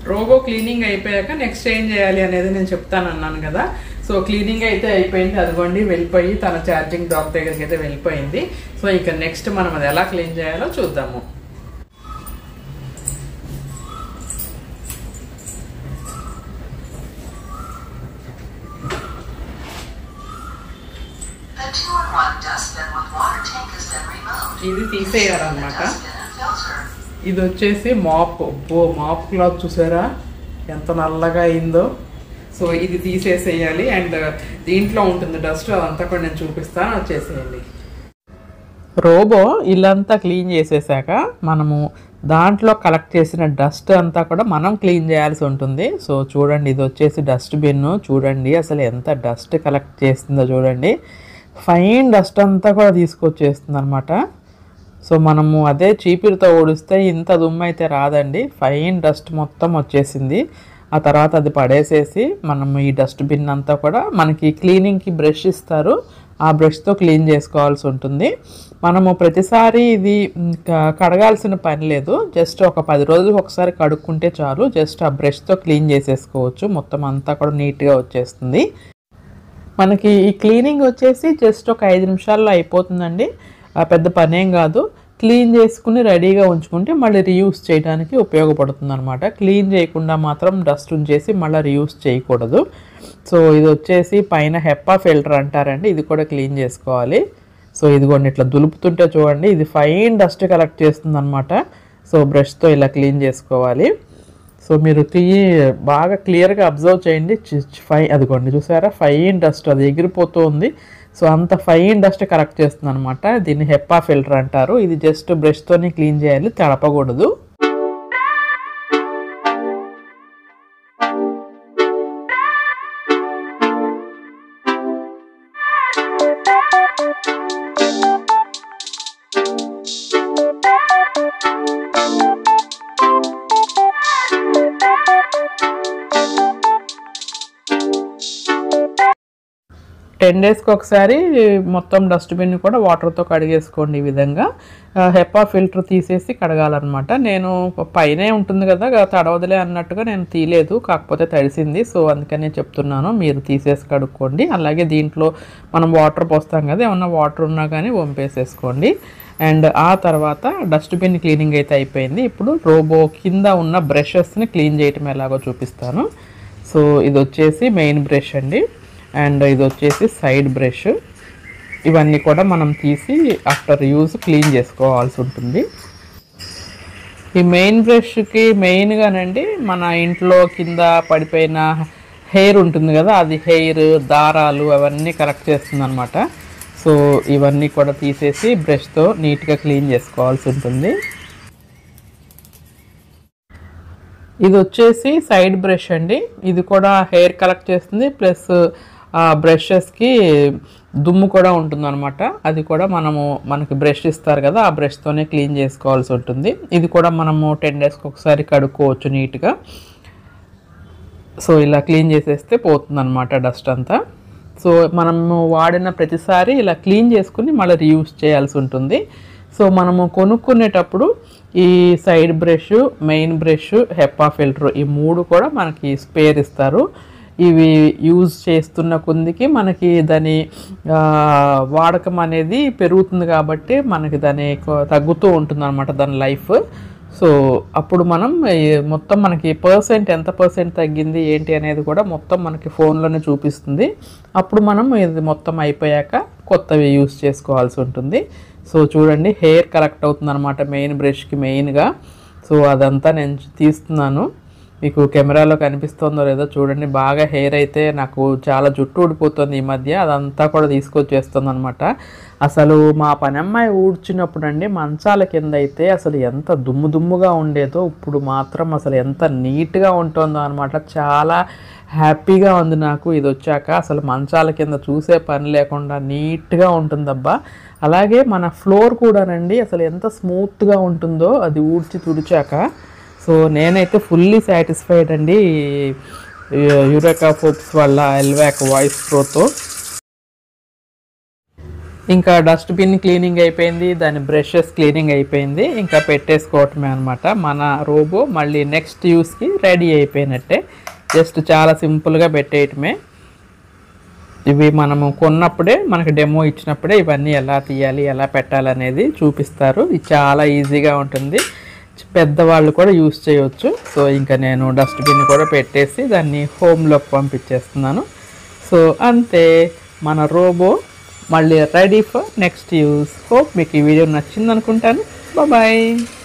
Robo cleaning అయిపోయాక next ఏం చేయాలి అనేది నేను చెప్తాను అన్నాను కదా సో క్లీనింగ్ అయితే అయిపోయింది అదిగోండి వెళ్ళిపోయి తన ఛార్జింగ్ డాక్ దగ్గరికి అయితే వెళ్ళిపోయింది సో ఇక నెక్స్ట్ మనం అది ఎలా క్లీన్ చేయాలో చూద్దాము The two-in-one dustbin with water tank has been removed. ఇది The తీసేయాలన్నమాట dustbin and filter. ఇది వచ్చేసి మాప్ ఓ మాప్ క్లాత్ చూసారా ఎంత నల్లగా అయిందో సో ఇది తీసేసేయాలి అండ్ దీంట్లో ఉంటుంది డస్ట్ అదంతా కూడా నేను చూపిస్తాను వచ్చేసేయండి రోబో ఇల్లంతా క్లీన్ చేసేసాక మనము దాంట్లో కలెక్ట్ చేసిన డస్ట్ అంతా కూడా మనం క్లీన్ చేయాల్సి ఉంటుంది సో చూడండి ఇది వచ్చేసి డస్ట్ బిన్ చూడండి అసలు ఎంత డస్ట్ కలెక్ట్ చేస్తుందో చూడండి ఫైన్ డస్ట్ అంతా కూడా తీసుకొచ్చేస్తుంది అనమాట సో మనము అదే చీపిరితో ఓడిస్తే ఇంత దుమ్ము అయితే రాదండి ఫైన్ డస్ట్ మొత్తం వచ్చేసింది ఆ తర్వాత అది పడేసేసి మనం ఈ డస్ట్ బిన్ అంతా కూడా మనకి క్లీనింగ్కి బ్రష్ ఇస్తారు ఆ బ్రష్తో క్లీన్ చేసుకోవాల్సి ఉంటుంది మనము ప్రతిసారి ఇది మ్, క- కడగాల్సిన పని లేదు జస్ట్ ఒక పది రోజులకు ఒకసారి కడుక్కుంటే చాలు జస్ట్ ఆ బ్రష్తో క్లీన్ చేసేసుకోవచ్చు మొత్తం అంతా కూడా నీట్గా వచ్చేస్తుంది మనకి ఈ క్లీనింగ్ వచ్చేసి జస్ట్ ఒక ఐదు నిమిషాల్లో అయిపోతుందండి ఆ పెద్ద పనేం కాదు క్లీన్ చేసుకుని రెడీగా ఉంచుకుంటే మళ్ళీ రీయూస్ చేయడానికి ఉపయోగపడుతుంది అనమాట క్లీన్ చేయకుండా మాత్రం డస్ట్ ఉంచేసి మళ్ళీ రీయూస్ చేయకూడదు సో ఇది వచ్చేసి పైన హెప్పా ఫిల్టర్ అంటారండి ఇది కూడా క్లీన్ చేసుకోవాలి సో ఇదిగోండి ఇట్లా దులుపుతుంటే చూడండి ఇది ఫైన్ డస్ట్ కలెక్ట్ చేస్తుంది అనమాట సో బ్రష్తో ఇలా క్లీన్ చేసుకోవాలి సో మీరు తీ బాగా క్లియర్గా అబ్జర్వ్ చేయండి ఫై అదిగోండి చూసారా ఫైన్ డస్ట్ అది ఎగిరిపోతూ ఉంది సో అంత ఫైన్ డస్ట్ కలెక్ట్ చేస్తుంది అనమాట దీన్ని హెప్పా ఫిల్టర్ అంటారు ఇది జస్ట్ బ్రష్తోనే క్లీన్ చేయాలి తడపకూడదు టెన్ డేస్కి ఒకసారి మొత్తం డస్ట్బిన్ కూడా వాటర్తో కడిగేసుకోండి ఈ విధంగా ఆ, హెప్పా ఫిల్టర్ తీసేసి కడగాలన్నమాట నేను పైనే ఉంటుంది కదా తడవదులే అన్నట్టుగా నేను తీయలేదు కాకపోతే తడిసింది సో అందుకనే చెప్తున్నాను మీరు తీసేసి కడుక్కోండి అలాగే దీంట్లో మనం వాటర్ పోస్తాం కదా ఏమన్నా వాటర్ ఉన్నా కానీ వంపేసేసుకోండి అండ్ ఆ తర్వాత డస్ట్బిన్ క్లీనింగ్ అయితే అయిపోయింది ఇప్పుడు రోబో కింద ఉన్న బ్రషెస్ని క్లీన్ చేయటం ఎలాగో చూపిస్తాను సో ఇది వచ్చేసి మెయిన్ బ్రష్ అండి అండ్ ఇది వచ్చేసి సైడ్ బ్రష్ ఇవన్నీ కూడా మనం తీసి ఆఫ్టర్ యూజ్ క్లీన్ చేసుకోవాల్సి ఉంటుంది ఈ మెయిన్ బ్రష్కి మెయిన్గానండి మన ఇంట్లో కింద పడిపోయిన హెయిర్ ఉంటుంది కదా అది హెయిర్ దారాలు అవన్నీ కలెక్ట్ చేస్తుంది అనమాట సో ఇవన్నీ కూడా తీసేసి బ్రష్తో నీట్గా క్లీన్ చేసుకోవాల్సి ఉంటుంది ఇది వచ్చేసి సైడ్ బ్రష్ అండి ఇది కూడా హెయిర్ కలెక్ట్ చేస్తుంది ప్లస్ ఆ బ్రషెస్కి దుమ్ము కూడా ఉంటుందన్నమాట అది కూడా మనము మనకి బ్రష్ ఇస్తారు కదా ఆ బ్రష్తోనే క్లీన్ చేసుకోవాల్సి ఉంటుంది ఇది కూడా మనము టెన్ డేస్కి ఒకసారి కడుక్కోవచ్చు నీట్గా సో ఇలా క్లీన్ చేసేస్తే పోతుంది అనమాట డస్ట్ అంతా సో మనము వాడిన ప్రతిసారి ఇలా క్లీన్ చేసుకుని మళ్ళీ రీయూస్ చేయాల్సి ఉంటుంది సో మనము కొనుక్కునేటప్పుడు ఈ side brush main brush HEPA filter ఈ మూడు కూడా మనకి స్పేర్ ఇస్తారు ఇవి యూజ్ చేస్తున్న కొందికి మనకి దాని ఆ, వాడకం అనేది పెరుగుతుంది కాబట్టి మనకి దాని కొ- తగ్గుతూ ఉంటుంది అనమాట దాని లైఫ్ సో అప్పుడు మనం ఈ మొత్తం మనకి పర్సెంట్ ఎంత పర్సెంట్ తగ్గింది ఏంటి అనేది కూడా మొత్తం మనకి ఫోన్లోనే చూపిస్తుంది అప్పుడు మనం ఇది మొత్తం అయిపోయాక కొత్తవి యూస్ చేసుకోవాల్సి ఉంటుంది సో చూడండి హెయిర్ కలెక్ట్ అవుతుంది అనమాట మెయిన్ బ్రష్కి మెయిన్గా సో అదంతా నేను తీస్తున్నాను మీకు కెమెరాలో కనిపిస్తుందో లేదో చూడండి బాగా హెయిర్ అయితే నాకు చాలా జుట్టు ఊడిపోతుంది ఈ మధ్య అదంతా కూడా తీసుకొచ్చేస్తుంది అనమాట అసలు మా పనమ్మాయి ఊడ్చినప్పుడు అండి మంచాల కింద అయితే అసలు ఎంత దుమ్ము దుమ్ముగా ఉండేదో ఇప్పుడు మాత్రం అసలు ఎంత నీట్గా ఉంటుందో అనమాట చాలా హ్యాపీగా ఉంది నాకు ఇది వచ్చాక అసలు మంచాల కింద చూసే పని లేకుండా నీట్గా ఉంటుందబ్బా అలాగే మన ఫ్లోర్ కూడానండి అసలు ఎంత స్మూత్గా ఉంటుందో అది ఊడ్చి తుడిచాక సో నేనైతే ఫుల్లీ సాటిస్ఫైడ్ అండి యూరేకా ఫోప్స్ వల్ల ఎల్వాక్ వాయిస్ ప్రోతో ఇంకా డస్ట్బిన్ క్లీనింగ్ అయిపోయింది దాని బ్రషెస్ క్లీనింగ్ అయిపోయింది ఇంకా పెట్టేసుకోవటమే అనమాట మన రోబో మళ్ళీ నెక్స్ట్ యూస్కి రెడీ అయిపోయినట్టే జస్ట్ చాలా సింపుల్గా పెట్టేయటమే ఇవి మనము కొన్నప్పుడే మనకి డెమో ఇచ్చినప్పుడే ఇవన్నీ ఎలా తీయాలి ఎలా పెట్టాలనేది చూపిస్తారు ఇది చాలా ఈజీగా ఉంటుంది పెద్దవాళ్ళు కూడా యూస్ చేయవచ్చు సో ఇంకా నేను డస్ట్బిన్ కూడా పెట్టేసి దాన్ని హోమ్లోకి పంపించేస్తున్నాను సో అంతే మన రోబో మళ్ళీ ready for next use hope మీకు ఈ వీడియో నచ్చింది అనుకుంటాను బాయ్